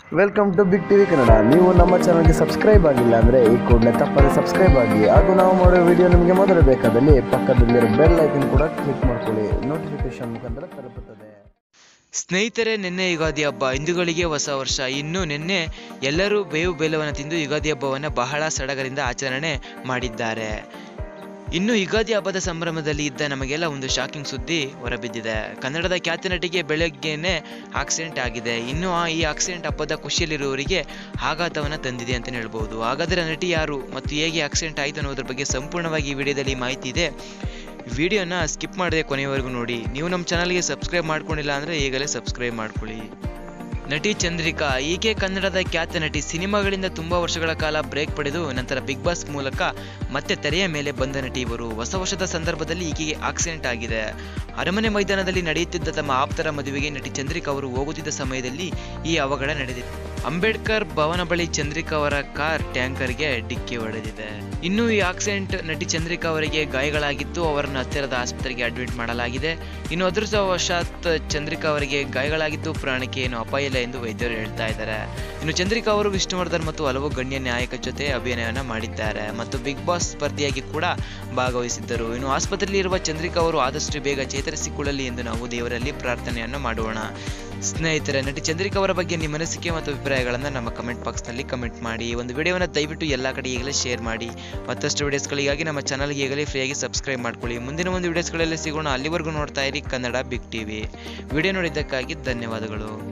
welcome to big TV Kannada ನೀವು ನಮ್ಮ ಚಾನಲ್ಗೆ ಸಬ್ಸ್ಕ್ರೈಬ್ ಆಗಿಲ್ಲ ಅಂದರೆ ಈ ಕೂಡಲೇ ತಪ್ಪದೆ ಸಬ್ಸ್ಕ್ರೈಬ್ ಆಗಿ ಹಾಗೂ ನಾವು ಮಾಡೋ ವಿಡಿಯೋ ನಿಮಗೆ ಮೊದಲು ಬೇಕಾದಲ್ಲಿ ಪಕ್ಕದಲ್ಲಿರೋ ಬೆಲ್ ಐಕನ್ ಕೂಡ ಕ್ಲಿಕ್ ಮಾಡ್ಕೊಳ್ಳಿ ನೋಟಿಫಿಕೇಶನ್ ಮುಖಾಂತರ ತಲುಪುತ್ತದೆ ಸ್ನೇಹಿತರೆ ನಿನ್ನೆ ಯುಗಾದಿ ಹಬ್ಬ ಹಿಂದೂಗಳಿಗೆ ಹೊಸ ವರ್ಷ ಇನ್ನು ನಿನ್ನೆ ಎಲ್ಲರೂ ಬೇವು ಬೆಲ್ಲವನ್ನು ತಿಂದು ಯುಗಾದಿ ಹಬ್ಬವನ್ನು ಬಹಳ ಸಡಗರಿಂದ ಆಚರಣೆ ಮಾಡಿದ್ದಾರೆ ಇನ್ನು ಯುಗಾದಿ ಹಬ್ಬದ ಸಂಭ್ರಮದಲ್ಲಿ ಇದ್ದ ನಮಗೆಲ್ಲ ಒಂದು ಶಾಕಿಂಗ್ ಸುದ್ದಿ ಹೊರಬಿದ್ದಿದೆ ಕನ್ನಡದ ಖ್ಯಾತ ನಟಿಗೆ ಬೆಳಗ್ಗೆನೆ ಆಕ್ಸಿಡೆಂಟ್ ಆಗಿದೆ ಇನ್ನು ಆ ಈ ಆಕ್ಸಿಡೆಂಟ್ ಹಬ್ಬದ ಖುಷಿಯಲ್ಲಿರುವವರಿಗೆ ಆಘಾತವನ್ನು ತಂದಿದೆ ಅಂತ ಹೇಳ್ಬೋದು ಹಾಗಾದರೆ ನಟಿ ಯಾರು ಮತ್ತು ಹೇಗೆ ಆಕ್ಸಿಡೆಂಟ್ ಆಯಿತು ಅನ್ನೋದ್ರ ಬಗ್ಗೆ ಸಂಪೂರ್ಣವಾಗಿ ಈ ವಿಡಿಯೋದಲ್ಲಿ ಮಾಹಿತಿ ಇದೆ ವಿಡಿಯೋನ ಸ್ಕಿಪ್ ಮಾಡದೆ ಕೊನೆಯವರೆಗೂ ನೋಡಿ ನೀವು ನಮ್ಮ ಚಾನಲ್ಗೆ ಸಬ್ಸ್ಕ್ರೈಬ್ ಮಾಡ್ಕೊಂಡಿಲ್ಲ ಅಂದರೆ ಈಗಲೇ ಸಬ್ಸ್ಕ್ರೈಬ್ ಮಾಡ್ಕೊಳ್ಳಿ ನಟಿ ಚಂದ್ರಿಕಾ ಈಕೆ ಕನ್ನಡದ ಖ್ಯಾತ ನಟಿ ಸಿನಿಮಾಗಳಿಂದ ತುಂಬಾ ವರ್ಷಗಳ ಕಾಲ ಬ್ರೇಕ್ ಪಡೆದು ನಂತರ ಬಿಗ್ ಬಾಸ್ ಮೂಲಕ ಮತ್ತೆ ತೆರೆಯ ಮೇಲೆ ಬಂದ ನಟಿ ಇವರು ಹೊಸ ವರ್ಷದ ಸಂದರ್ಭದಲ್ಲಿ ಈಕೆಗೆ ಆಕ್ಸಿಡೆಂಟ್ ಆಗಿದೆ ಅರಮನೆ ಮೈದಾನದಲ್ಲಿ ನಡೆಯುತ್ತಿದ್ದ ತಮ್ಮ ಆಪ್ತರ ಮದುವೆಗೆ ನಟಿ ಚಂದ್ರಿಕಾ ಅವರು ಹೋಗುತ್ತಿದ್ದ ಸಮಯದಲ್ಲಿ ಈ ಅವಘಡ ನಡೆದಿದೆ ಅಂಬೇಡ್ಕರ್ ಭವನ ಬಳಿ ಚಂದ್ರಿಕಾ ಅವರ ಕಾರ್ ಟ್ಯಾಂಕರ್ಗೆ ಡಿಕ್ಕಿ ಹೊಡೆದಿದೆ ಇನ್ನು ಈ ಆಕ್ಸಿಡೆಂಟ್ ನಟಿ ಚಂದ್ರಿಕಾ ಅವರಿಗೆ ಗಾಯಗಳಾಗಿದ್ದು ಅವರನ್ನು ಹತ್ತಿರದ ಆಸ್ಪತ್ರೆಗೆ ಅಡ್ಮಿಟ್ ಮಾಡಲಾಗಿದೆ ಇನ್ನು ಅದೃಷ್ಟವಶಾತ್ ಚಂದ್ರಿಕಾ ಅವರಿಗೆ ಗಾಯಗಳಾಗಿದ್ದು ಪ್ರಾಣಕ್ಕೆ ಏನು ಅಪಾಯ ಇಲ್ಲ ಎಂದು ವೈದ್ಯರು ಹೇಳ್ತಾ ಇದ್ದಾರೆ ಇನ್ನು ಚಂದ್ರಿಕಾ ಅವರು ವಿಷ್ಣುವರ್ಧನ್ ಮತ್ತು ಹಲವು ಗಣ್ಯ ನಾಯಕ ಜೊತೆ ಅಭಿನಯವನ್ನ ಮಾಡಿದ್ದಾರೆ ಮತ್ತು ಬಿಗ್ ಬಾಸ್ ಸ್ಪರ್ಧಿಯಾಗಿ ಕೂಡ ಭಾಗವಹಿಸಿದ್ದರು ಇನ್ನು ಆಸ್ಪತ್ರೆಯಲ್ಲಿ ಇರುವ ಚಂದ್ರಿಕಾ ಅವರು ಆದಷ್ಟು ಬೇಗ ಚೇತರಿಸಿಕೊಳ್ಳಲಿ ಎಂದು ನಾವು ದೇವರಲ್ಲಿ ಪ್ರಾರ್ಥನೆಯನ್ನು ಮಾಡೋಣ ಸ್ನೇಹಿತರೆ ನಟಿ ಚಂದ್ರಿಕಾ ಅವರ ಬಗ್ಗೆ ನಿಮ್ಮ ಅನಿಸಿಕೆ ಮತ್ತು ಅಭಿಪ್ರಾಯಗಳನ್ನು ನಮ್ಮ ಕಮೆಂಟ್ ಬಾಕ್ಸ್ನಲ್ಲಿ ಕಮೆಂಟ್ ಮಾಡಿ ಈ ಒಂದು ವಿಡಿಯೋವನ್ನು ದಯವಿಟ್ಟು ಎಲ್ಲ ಕಡೆ ಈಗಲೇ ಶೇರ್ ಮಾಡಿ ಮತ್ತಷ್ಟು ವಿಡಿಯೋಸ್ಗಳಿಗಾಗಿ ನಮ್ಮ ಚಾನಲ್ಗೆ ಈಗಲೇ ಫ್ರೀಯಾಗಿ ಸಬ್ಸ್ಕ್ರೈಬ್ ಮಾಡ್ಕೊಳ್ಳಿ ಮುಂದಿನ ಒಂದು ವಿಡಿಯೋಸ್ಗಳಲ್ಲಿ ಸಿಗೋಣ ಅಲ್ಲಿವರೆಗೂ ನೋಡ್ತಾ ಇರಿ ಕನ್ನಡ ಬಿಗ್ ಟಿವಿ ವಿಡಿಯೋ ನೋಡಿದ್ದಕ್ಕಾಗಿ ಧನ್ಯವಾದಗಳು